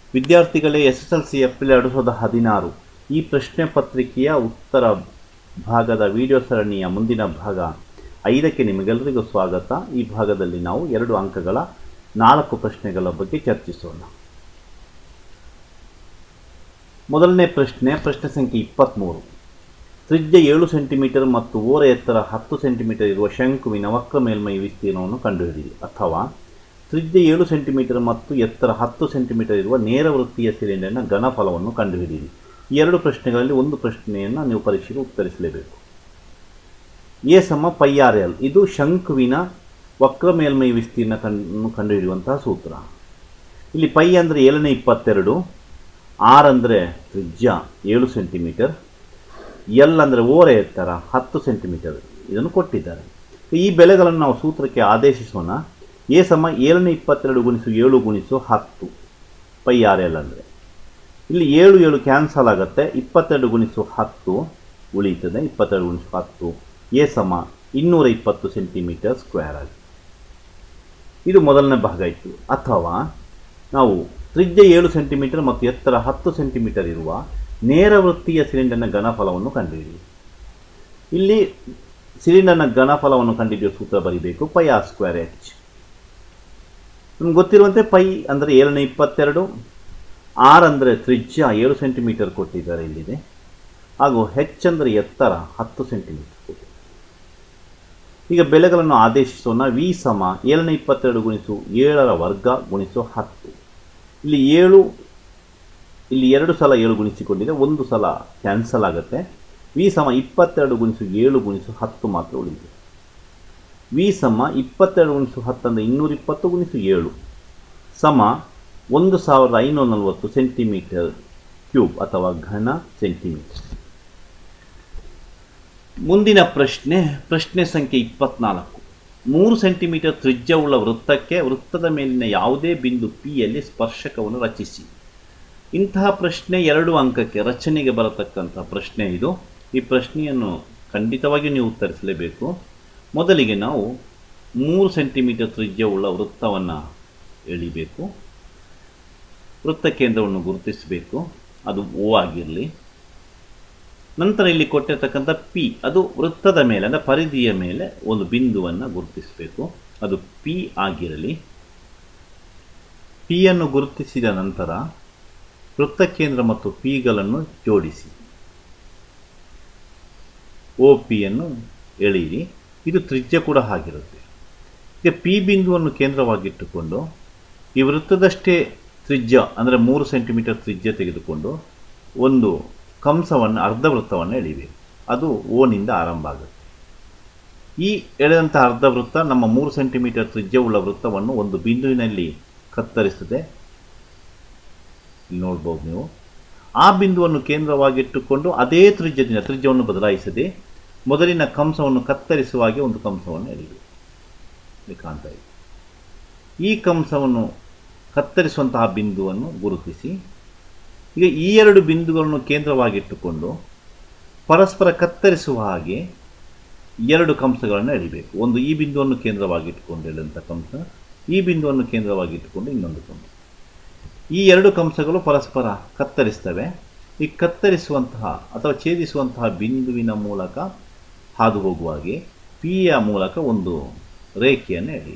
ವಿದ್ಯಾರ್ಥಿಗಳೇ S S L C April ಎರಡು ಸಾವಿರದ ಹದಿನಾರು ಈ ಪ್ರಶ್ನೆ ಪತ್ರಿಕೆಯ ಉತ್ತರ ಭಾಗದ ವಿಡಿಯೋ ಸರಣಿಯ ಮುಂದಿನ ಭಾಗ ಐದಕ್ಕೆ ನಿಮಗೆಲ್ಲರಿಗೂ ಸ್ವಾಗತ ಈ ಭಾಗದಲ್ಲಿ ನಾವು ಎರಡು ಅಂಕಗಳ ನಾಲ್ಕು ಪ್ರಶ್ನೆಗಳ ಬಗ್ಗೆ ಚರ್ಚಿಸೋಣ ಮೊದಲನೇ ಪ್ರಶ್ನೆ ಪ್ರಶ್ನೆ ಸಂಖ್ಯೆ ಇಪ್ಪತ್ತ್ಮೂರು ತ್ರಿಜ್ಯ ಏಳು ಸೆಂಟಿಮೀಟರ್ ಮತ್ತು ಓರ ಎತ್ತರ ಹತ್ತು ಸೆಂಟಿಮೀಟರ್ ಇರುವ ಶಂಕುವಿನ ವಕ್ರ ಮೇಲ್ಮೈ ವಿಸ್ತೀರ್ಣವನ್ನು ಕಂಡುಹಿಡಿಯಿರಿ ಅಥವಾ ತ್ರಿಜ್ಯ ಏಳು ಸೆಂಟಿಮೀಟರ್ ಮತ್ತು ಎತ್ತರ ಹತ್ತು ಸೆಂಟಿಮೀಟರ್ ಇರುವ ನೇರ ವೃತ್ತೀಯ ಸಿಲಿಂಡರ್ನ ಘನಫಲವನ್ನು ಕಂಡುಹಿಡಿಯಿರಿ ಈ ಎರಡು ಪ್ರಶ್ನೆಗಳಲ್ಲಿ ಒಂದು ಪ್ರಶ್ನೆಯನ್ನು ನೀವು ಪರೀಕ್ಷೆಗೆ ಉತ್ತರಿಸಲೇಬೇಕು ಎ ಸಮ ಪೈ ಆರ್ ಎಲ್ ಇದು ಶಂಕುವಿನ ವಕ್ರ ಮೇಲ್ಮೈ ವಿಸ್ತೀರ್ಣ ಕಣ್ಣು ಕಂಡುಹಿಡಿಯುವಂತಹ ಸೂತ್ರ ಇಲ್ಲಿ ಪೈ ಅಂದರೆ ಏಳನೇ ಇಪ್ಪತ್ತೆರಡು ಆರ್ ಅಂದರೆ ತ್ರಿಜ್ಯ ಏಳು ಸೆಂಟಿಮೀಟರ್ ಎಲ್ ಅಂದರೆ ಓರೆ ಎತ್ತರ ಹತ್ತು ಸೆಂಟಿಮೀಟರ್ ಇದನ್ನು ಕೊಟ್ಟಿದ್ದಾರೆ ಈ ಬೆಲೆಗಳನ್ನು ನಾವು ಸೂತ್ರಕ್ಕೆ ಆದೇಶಿಸೋಣ ಎ ಸಮ ಏಳನೇ ಇಪ್ಪತ್ತೆರಡು ಗುಣಿಸು ಏಳು ಗುಣಿಸು ಹತ್ತು ಪೈ ಆರ್ ಎಲ್ ಅಂದರೆ ಇಲ್ಲಿ ಏಳು ಏಳು ಕ್ಯಾನ್ಸಲ್ ಆಗುತ್ತೆ ಇಪ್ಪತ್ತೆರಡು ಗುಣಿಸು ಹತ್ತು ಉಳಿಯುತ್ತದೆ ಇಪ್ಪತ್ತೆರಡು ಗುಣಿಸು ಹತ್ತು ಎ ಸಮ ಇನ್ನೂರ ಇಪ್ಪತ್ತು ಸೆಂಟಿಮೀಟರ್ ಸ್ಕ್ವೇರ್ ಆಗಿ ಇದು ಮೊದಲನೇ ಭಾಗ ಇತ್ತು ಅಥವಾ ನಾವು ತ್ರಿಜ್ಯ ಏಳು ಸೆಂಟಿಮೀಟರ್ ಮತ್ತು ಎತ್ತರ ಹತ್ತು ಸೆಂಟಿಮೀಟರ್ ಇರುವ ನೇರ ವೃತ್ತೀಯ ಸಿಲಿಂಡರ್ನ ಘನಫಲವನ್ನು ಕಂಡುಹಿಡಿಯಿರಿ ಇಲ್ಲಿ ಸಿಲಿಂಡರ್ನ ಘನಫಲವನ್ನು ಕಂಡುಹಿಡಿಯುವ ಸೂತ್ರ ಬರೀಬೇಕು ಪೈ ಆರ್ ಸ್ಕ್ವೇರ್ ಎಚ್ ನಮ್ಗೆ ಗೊತ್ತಿರುವಂತೆ ಪೈ ಅಂದರೆ ಏಳನೇ ಇಪ್ಪತ್ತೆರಡು ಆರ್ ಅಂದರೆ ತ್ರಿಜ್ಯ ಏಳು ಸೆಂಟಿಮೀಟರ್ ಕೊಟ್ಟಿದ್ದಾರೆ ಇಲ್ಲಿದೆ ಹಾಗೂ ಹೆಚ್ ಅಂದರೆ ಎತ್ತರ ಹತ್ತು ಸೆಂಟಿಮೀಟರ್ ಕೊಟ್ಟಿದ್ದಾರೆ ಈಗ ಬೆಲೆಗಳನ್ನು ಆದೇಶಿಸೋಣ ವಿ ಸಮ ಏಳನೇ ಇಪ್ಪತ್ತೆರಡು ಗುಣಿಸು ಏಳರ ವರ್ಗ ಗುಣಿಸು ಹತ್ತು ಇಲ್ಲಿ ಏಳು ಇಲ್ಲಿ ಎರಡು ಸಲ ಏಳು ಗುಣಿಸಿಕೊಂಡಿದೆ ಒಂದು ಸಲ ಕ್ಯಾನ್ಸಲ್ ಆಗುತ್ತೆ ವಿ ಸಮ ಇಪ್ಪತ್ತೆರಡು ಗುಣಿಸು ಏಳು ಗುಣಿಸು ಹತ್ತು ಮಾತ್ರ ಉಳಿದಿದೆ ವಿ ಸಮ ಇಪ್ಪತ್ತೆರಡು ಗುಣಿಸು ಹತ್ತಂದರೆ ಇನ್ನೂರ ಇಪ್ಪತ್ತು ಗುಣಿಸು ಏಳು ಸಮ ಒಂದು ಸಾವಿರದ ಐನೂರ ನಲವತ್ತು ಸೆಂಟಿಮೀಟರ್ ಕ್ಯೂಬ್ ಅಥವಾ ಘನ ಸೆಂಟಿಮೀಟರ್ ಮುಂದಿನ ಪ್ರಶ್ನೆ ಪ್ರಶ್ನೆ ಸಂಖ್ಯೆ ಇಪ್ಪತ್ನಾಲ್ಕು ಮೂರು ಸೆಂಟಿಮೀಟರ್ ತ್ರಿಜ್ಯವುಳ್ಳ ವೃತ್ತಕ್ಕೆ ವೃತ್ತದ ಮೇಲಿನ ಯಾವುದೇ ಬಿಂದು ಪಿಯಲ್ಲಿ ಸ್ಪರ್ಶಕವನ್ನು ರಚಿಸಿ ಇಂತಹ ಪ್ರಶ್ನೆ ಎರಡು ಅಂಕಕ್ಕೆ ರಚನೆಗೆ ಬರತಕ್ಕಂಥ ಪ್ರಶ್ನೆ ಇದು ಈ ಪ್ರಶ್ನೆಯನ್ನು ಖಂಡಿತವಾಗಿಯೂ ನೀವು ಉತ್ತರಿಸಲೇಬೇಕು ಮೊದಲಿಗೆ ನಾವು ಮೂರು ಸೆಂಟಿಮೀಟರ್ ತ್ರಿಜ್ಯವುಳ್ಳ ವೃತ್ತವನ್ನು ಎಳಿಬೇಕು ವೃತ್ತ ಕೇಂದ್ರವನ್ನು ಗುರುತಿಸಬೇಕು ಅದು ಓ ಆಗಿರಲಿ ನಂತರ ಇಲ್ಲಿ ಕೊಟ್ಟಿರ್ತಕ್ಕಂಥ ಪಿ ಅದು ವೃತ್ತದ ಮೇಲೆ ಅಂದರೆ ಪರಿಧಿಯ ಮೇಲೆ ಒಂದು ಬಿಂದುವನ್ನು ಗುರುತಿಸಬೇಕು ಅದು ಪಿ ಆಗಿರಲಿ ಪಿಯನ್ನು ಗುರುತಿಸಿದ ನಂತರ ವೃತ್ತ ಕೇಂದ್ರ ಮತ್ತು ಪಿಗಳನ್ನು ಜೋಡಿಸಿ ಓ ಪಿಯನ್ನು ಎಳೆಯಿರಿ ಇದು ತ್ರಿಜ್ಯ ಕೂಡ ಆಗಿರುತ್ತೆ ಈಗ ಪಿ ಬಿಂದುವನ್ನು ಕೇಂದ್ರವಾಗಿಟ್ಟುಕೊಂಡು ಈ ವೃತ್ತದಷ್ಟೇ ತ್ರಿಜ್ಯ ಅಂದರೆ ಮೂರು ಸೆಂಟಿಮೀಟರ್ ತ್ರಿಜ್ಯ ತೆಗೆದುಕೊಂಡು ಒಂದು ಕಂಸವನ್ನು ಅರ್ಧ ವೃತ್ತವನ್ನು ಎಳಿಬೇಕು ಅದು ಓನಿಂದ ಆರಂಭ ಆಗುತ್ತೆ ಈ ಎಳೆದಂಥ ಅರ್ಧ ವೃತ್ತ ನಮ್ಮ ಮೂರು ಸೆಂಟಿಮೀಟರ್ ತ್ರಿಜ್ಯವುಳ್ಳ ವೃತ್ತವನ್ನು ಒಂದು ಬಿಂದುವಿನಲ್ಲಿ ಕತ್ತರಿಸುತ್ತದೆ ಇಲ್ಲಿ ನೋಡ್ಬೋದು ನೀವು ಆ ಬಿಂದುವನ್ನು ಕೇಂದ್ರವಾಗಿಟ್ಟುಕೊಂಡು ಅದೇ ತ್ರಿಜ್ಯದಿಂದ ತ್ರಿಜ್ಯವನ್ನು ಬದಲಾಯಿಸದೆ ಮೊದಲಿನ ಕಂಸವನ್ನು ಕತ್ತರಿಸುವ ಹಾಗೆ ಒಂದು ಕಂಸವನ್ನು ಎಳೆಯಬೇಕು ಇಲ್ಲಿ ಕಾಣ್ತಾ ಇದೆ ಈ ಕಂಸವನ್ನು ಕತ್ತರಿಸುವಂತಹ ಬಿಂದುವನ್ನು ಗುರುತಿಸಿ ಈಗ ಈ ಎರಡು ಬಿಂದುಗಳನ್ನು ಕೇಂದ್ರವಾಗಿಟ್ಟುಕೊಂಡು ಪರಸ್ಪರ ಕತ್ತರಿಸುವ ಹಾಗೆ ಎರಡು ಕಂಸಗಳನ್ನು ಎಳಿಬೇಕು ಒಂದು ಈ ಬಿಂದುವನ್ನು ಕೇಂದ್ರವಾಗಿಟ್ಟುಕೊಂಡು ಎಳೆದಂಥ ಕಂಸ ಈ ಬಿಂದುವನ್ನು ಕೇಂದ್ರವಾಗಿಟ್ಟುಕೊಂಡು ಇನ್ನೊಂದು ಕಂಸ ಈ ಎರಡು ಕಂಸಗಳು ಪರಸ್ಪರ ಕತ್ತರಿಸ್ತವೆ ಈ ಕತ್ತರಿಸುವಂತಹ ಅಥವಾ ಛೇದಿಸುವಂತಹ ಬಿಂದುವಿನ ಮೂಲಕ ಹಾದು ಹೋಗುವ ಹಾಗೆ ಪಿಯ ಮೂಲಕ ಒಂದು ರೇಖೆಯನ್ನು ಎಳೆಯಿರಿ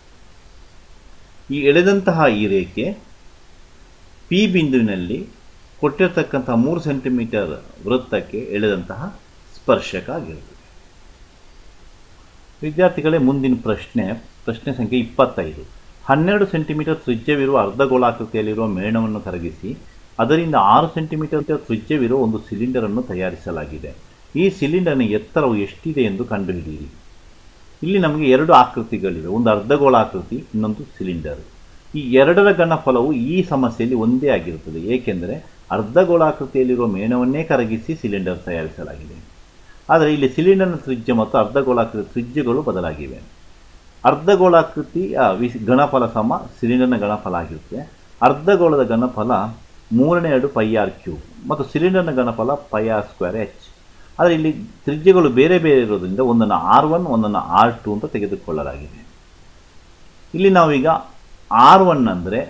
ಈ ಎಳೆದಂತಹ ಈ ರೇಖೆ ಪಿ ಬಿಂದುವಿನಲ್ಲಿ ಕೊಟ್ಟಿರ್ತಕ್ಕಂತಹ ಮೂರು ಸೆಂಟಿಮೀಟರ್ ವೃತ್ತಕ್ಕೆ ಎಳೆದಂತಹ ಸ್ಪರ್ಶಕ ಆಗಿರುತ್ತದೆ ವಿದ್ಯಾರ್ಥಿಗಳೇ ಮುಂದಿನ ಪ್ರಶ್ನೆ ಪ್ರಶ್ನೆ ಸಂಖ್ಯೆ ಇಪ್ಪತ್ತೈದು ಹನ್ನೆರಡು ಸೆಂಟಿಮೀಟರ್ ತ್ರಿಜ್ಯವಿರುವ ಅರ್ಧಗೋಳಾಕೃತಿಯಲ್ಲಿರುವ ಮೇಣವನ್ನು ಕರಗಿಸಿ ಅದರಿಂದ ಆರು ಸೆಂಟಿಮೀಟರ್ ತ್ರಿಜ್ಯವಿರುವ ಒಂದು ಸಿಲಿಂಡರನ್ನು ತಯಾರಿಸಲಾಗಿದೆ ಈ ಸಿಲಿಂಡರ್ನ ಎತ್ತರವು ಎಷ್ಟಿದೆ ಎಂದು ಕಂಡುಹಿಡಿಯಿರಿ ಇಲ್ಲಿ ನಮಗೆ ಎರಡು ಆಕೃತಿಗಳಿವೆ ಒಂದು ಅರ್ಧಗೋಳಾಕೃತಿ ಇನ್ನೊಂದು ಸಿಲಿಂಡರ್ ಈ ಎರಡರ ಘನಫಲವು ಈ ಸಮಸ್ಯೆಯಲ್ಲಿ ಒಂದೇ ಆಗಿರುತ್ತದೆ ಏಕೆಂದರೆ ಅರ್ಧಗೋಳಾಕೃತಿಯಲ್ಲಿರುವ ಮೇಣವನ್ನೇ ಕರಗಿಸಿ ಸಿಲಿಂಡರ್ ತಯಾರಿಸಲಾಗಿದೆ ಆದರೆ ಇಲ್ಲಿ ಸಿಲಿಂಡರ್ನ ತ್ರಿಜ್ಯ ಮತ್ತು ಅರ್ಧಗೋಳಾಕೃತಿ ತ್ರಿಜ್ಯಗಳು ಬದಲಾಗಿವೆ ಅರ್ಧಗೋಳಾಕೃತಿಯ ವಿಸ್ ಘನಫಲ ಸಮ ಸಿಲಿಂಡರ್ನ ಘನಫಲ ಆಗಿರುತ್ತೆ ಅರ್ಧಗೋಳದ ಘನಫಲ ಮೂರನೇ ಎರಡು ಪೈ ಆರ್ ಕ್ಯೂಬ್ ಮತ್ತು ಸಿಲಿಂಡರ್ನ ಘನಫಲ ಪೈ ಆರ್ ಸ್ಕ್ವೇರ್ ಎಚ್ ಆದರೆ ಇಲ್ಲಿ ತ್ರಿಜ್ಯಗಳು ಬೇರೆ ಬೇರೆ ಇರೋದ್ರಿಂದ ಒಂದನ್ನು ಆರ್ ಒನ್ ಒಂದನ್ನು ಆರ್ ಟು ಅಂತ ತೆಗೆದುಕೊಳ್ಳಲಾಗಿದೆ ಇಲ್ಲಿ ನಾವೀಗ ಆರ್ ಒನ್ ಅಂದರೆ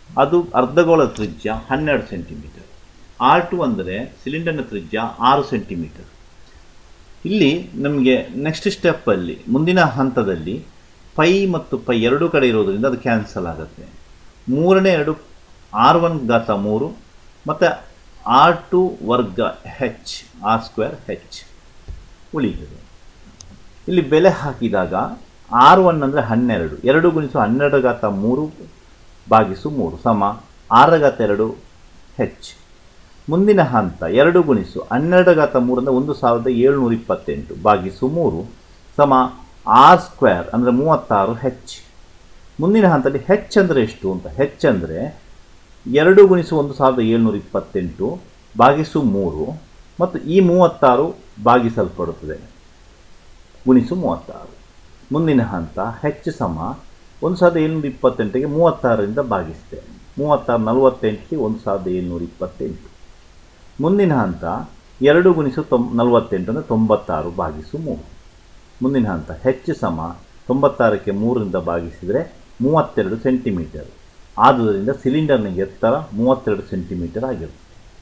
ಅದು ಅರ್ಧಗೋಳದ ತ್ರಿಜ್ಯ ಹನ್ನೆರಡು ಸೆಂಟಿಮೀಟರ್ ಆರ್ ಟು ಅಂದರೆ ಸಿಲಿಂಡರ್ನ ತ್ರಿಜ್ಯ ಆರು ಸೆಂಟಿಮೀಟರ್ ಇಲ್ಲಿ ನಮಗೆ ನೆಕ್ಸ್ಟ್ ಸ್ಟೆಪ್ಪಲ್ಲಿ ಮುಂದಿನ ಹಂತದಲ್ಲಿ ಪೈ ಮತ್ತು ಪೈ ಎರಡೂ ಕಡೆ ಇರೋದರಿಂದ ಅದು ಕ್ಯಾನ್ಸಲ್ ಆಗುತ್ತೆ ಮೂರನೇ ಎರಡು ಆರ್ ಒನ್ ಘಾತ ಮೂರು ಮತ್ತು ಆರ್ ಟು ವರ್ಗ ಹೆಚ್ ಆರ್ ಸ್ಕ್ವೇರ್ ಹೆಚ್ ಉಳಿಯುತ್ತದೆ ಇಲ್ಲಿ ಬೆಲೆ ಹಾಕಿದಾಗ ಆರ್ ಒನ್ ಅಂದರೆ ಹನ್ನೆರಡು ಎರಡು ಗುಣಿಸು ಹನ್ನೆರಡು ಘಾತ ಮೂರು ಭಾಗಿಸು ಮೂರು ಸಮ ಆರ ಘಾತ ಎರಡು ಹೆಚ್ ಮುಂದಿನ ಹಂತ ಎರಡು ಗುಣಿಸು ಹನ್ನೆರಡು ಘಾತ ಮೂರರಿಂದ ಒಂದು ಸಾವಿರದ ಏಳುನೂರ ಇಪ್ಪತ್ತೆಂಟು ಭಾಗಿಸು ಮೂರು ಸಮ ಆರ್ ಸ್ಕ್ವೇರ್ ಅಂದರೆ ಮೂವತ್ತಾರು ಹೆಚ್ ಮುಂದಿನ ಹಂತದಲ್ಲಿ ಹೆಚ್ ಅಂದರೆ ಎಷ್ಟು ಅಂತ ಹೆಚ್ ಅಂದರೆ ಎರಡು ಗುಣಿಸು ಒಂದು ಸಾವಿರದ ಏಳ್ನೂರ ಇಪ್ಪತ್ತೆಂಟು ಭಾಗಿಸು ಮೂರು ಮತ್ತು ಈ ಮೂವತ್ತಾರು ಭಾಗಿಸಲ್ಪಡುತ್ತದೆ ಗುಣಿಸು ಮೂವತ್ತಾರು ಮುಂದಿನ ಹಂತ ಹೆಚ್ಚು ಸಮ ಒಂದು ಸಾವಿರದ ಏಳ್ನೂರ ಇಪ್ಪತ್ತೆಂಟಿಗೆ ಮೂವತ್ತಾರರಿಂದ ಭಾಗಿಸಿದೆ ಮೂವತ್ತಾರು ನಲವತ್ತೆಂಟಿಗೆ ಒಂದು ಸಾವಿರದ ಏಳ್ನೂರ ಇಪ್ಪತ್ತೆಂಟು ಮುಂದಿನ ಹಂತ ಎರಡು ಗುಣಿಸು ತೊಂ ನಲವತ್ತೆಂಟು ಅಂದರೆ ತೊಂಬತ್ತಾರು ಭಾಗಿಸು ಮೂರು ಮುಂದಿನ ಹಂತ ಹೆಚ್ಚು ಸಮ ತೊಂಬತ್ತಾರಕ್ಕೆ ಮೂರರಿಂದ ಭಾಗಿಸಿದರೆ ಮೂವತ್ತೆರಡು ಸೆಂಟಿಮೀಟರ್ ಆದುದರಿಂದ ಸಿಲಿಂಡರ್ನ ಎತ್ತರ ಮೂವತ್ತೆರಡು ಸೆಂಟಿಮೀಟರ್ ಆಗಿರುತ್ತೆ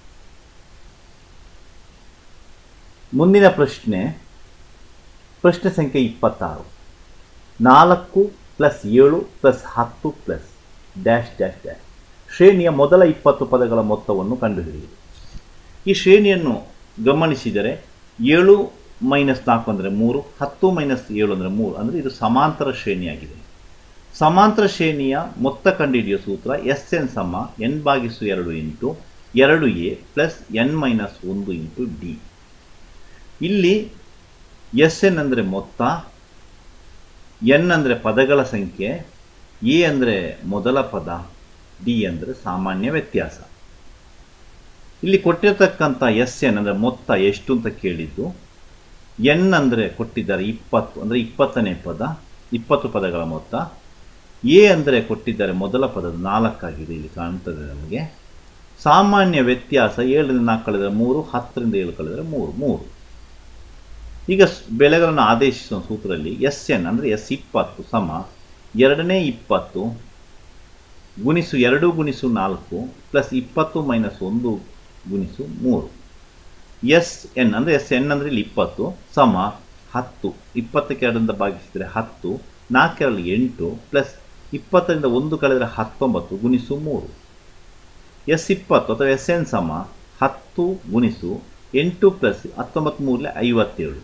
ಮುಂದಿನ ಪ್ರಶ್ನೆ ಪ್ರಶ್ನೆ ಸಂಖ್ಯೆ ಇಪ್ಪತ್ತಾರು ನಾಲ್ಕು ಪ್ಲಸ್ ಏಳು ಪ್ಲಸ್ ಹತ್ತು ಪ್ಲಸ್ ಡ್ಯಾಶ್ ಡ್ಯಾಶ್ ಡ್ಯಾಶ್ ಶ್ರೇಣಿಯ ಮೊದಲ ಇಪ್ಪತ್ತು ಪದಗಳ ಮೊತ್ತವನ್ನು ಕಂಡುಹಿಡಿಯಿರಿ ಈ ಶ್ರೇಣಿಯನ್ನು ಗಮನಿಸಿದರೆ ಏಳು ಮೈನಸ್ ನಾಲ್ಕು ಅಂದರೆ ಮೂರು ಹತ್ತು ಮೈನಸ್ ಏಳು ಅಂದರೆ ಮೂರು ಅಂದರೆ ಇದು ಸಮಾಂತರ ಶ್ರೇಣಿಯಾಗಿದೆ ಸಮಾಂತರ ಶ್ರೇಣಿಯ ಮೊತ್ತ ಕಂಡುಹಿಡಿಯುವ ಸೂತ್ರ ಎಸ್ ಎನ್ ಸಮ ಎನ್ ಭಾಗಿಸು ಎರಡು ಇಂಟು ಎರಡು ಎ ಪ್ಲಸ್ ಎನ್ ಮೈನಸ್ ಒಂದು ಇಂಟು ಡಿ ಇಲ್ಲಿ ಎಸ್ ಎನ್ ಅಂದರೆ ಮೊತ್ತ ಎನ್ ಅಂದರೆ ಪದಗಳ ಸಂಖ್ಯೆ ಎ ಅಂದರೆ ಮೊದಲ ಪದ ಡಿ ಅಂದರೆ ಸಾಮಾನ್ಯ ವ್ಯತ್ಯಾಸ ಇಲ್ಲಿ ಕೊಟ್ಟಿರತಕ್ಕಂಥ ಎಸ್ ಎನ್ ಅಂದರೆ ಮೊತ್ತ ಎಷ್ಟು ಅಂತ ಕೇಳಿದ್ದು ಎನ್ ಅಂದರೆ ಕೊಟ್ಟಿದ್ದಾರೆ ಇಪ್ಪತ್ತು ಅಂದರೆ ಇಪ್ಪತ್ತನೇ ಪದ ಇಪ್ಪತ್ತು ಪದಗಳ ಮೊತ್ತ ಎ ಅಂದರೆ ಕೊಟ್ಟಿದ್ದಾರೆ ಮೊದಲ ಪದದ ನಾಲ್ಕಾಗಿದೆ ಇಲ್ಲಿ ಕಾಣ್ತದೆ ನಮಗೆ ಸಾಮಾನ್ಯ ವ್ಯತ್ಯಾಸ ಏಳರಿಂದ ನಾಲ್ಕು ಕಳೆದರೆ ಮೂರು ಹತ್ತರಿಂದ ಏಳು ಕಳೆದರೆ ಮೂರು ಮೂರು ಈಗ ಬೆಲೆಗಳನ್ನು ಆದೇಶಿಸುವ ಸೂತ್ರದಲ್ಲಿ ಎಸ್ ಎನ್ ಅಂದರೆ ಎಸ್ ಇಪ್ಪತ್ತು ಸಮ ಎರಡನೇ ಇಪ್ಪತ್ತು ಗುಣಿಸು ಎರಡು ಗುಣಿಸು ನಾಲ್ಕು ಪ್ಲಸ್ ಇಪ್ಪತ್ತು ಮೈನಸ್ ಒಂದು ಗುಣಿಸು ಮೂರು ಎಸ್ ಎನ್ ಅಂದರೆ ಎಸ್ ಎನ್ ಅಂದರೆ ಇಲ್ಲಿ ಇಪ್ಪತ್ತು ಸಮ ಹತ್ತು ಇಪ್ಪತ್ತಕ್ಕೆ ಎರಡರಿಂದ ಭಾಗಿಸಿದರೆ ಹತ್ತು ನಾಲ್ಕೆರಡು ಎಂಟು ಪ್ಲಸ್ ಇಪ್ಪತ್ತರಿಂದ ಒಂದು ಕಳೆದರೆ ಹತ್ತೊಂಬತ್ತು ಗುಣಿಸು ಮೂರು ಎಸ್ ಇಪ್ಪತ್ತು ಅಥವಾ ಎಸ್ ಎನ್ ಸಮ ಹತ್ತು ಗುಣಿಸು ಎಂಟು ಪ್ಲಸ್ ಹತ್ತೊಂಬತ್ತು ಮೂರಲೆ ಐವತ್ತೇಳು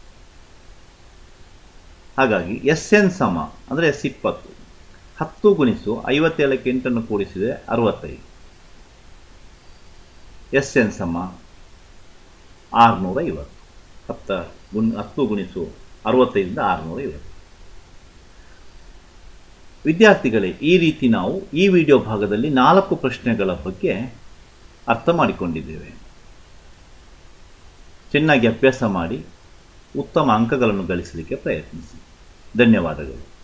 ಹಾಗಾಗಿ ಎಸ್ ಎನ್ ಸಮ ಅಂದರೆ ಎಸ್ ಇಪ್ಪತ್ತು ಹತ್ತು ಗುಣಿಸು ಐವತ್ತೇಳಕ್ಕೆ ಎಂಟನ್ನು ಕೂಡಿಸಿದರೆ ಅರವತ್ತೈದು ಎಸ್ ಎನ್ ಸಮ ಆರುನೂರ ಐವತ್ತು ಹತ್ತ ಗುಣ್ ಹತ್ತು ಗುಣಿಸು ಅರವತ್ತೈದರಿಂದ ಆರುನೂರ ಐವತ್ತು ವಿದ್ಯಾರ್ಥಿಗಳೇ ಈ ರೀತಿ ನಾವು ಈ ವಿಡಿಯೋ ಭಾಗದಲ್ಲಿ ನಾಲ್ಕು ಪ್ರಶ್ನೆಗಳ ಬಗ್ಗೆ ಅರ್ಥ ಮಾಡಿಕೊಂಡಿದ್ದೇವೆ ಚೆನ್ನಾಗಿ ಅಭ್ಯಾಸ ಮಾಡಿ ಉತ್ತಮ ಅಂಕಗಳನ್ನು ಗಳಿಸಲಿಕ್ಕೆ ಪ್ರಯತ್ನಿಸಿ ಧನ್ಯವಾದಗಳು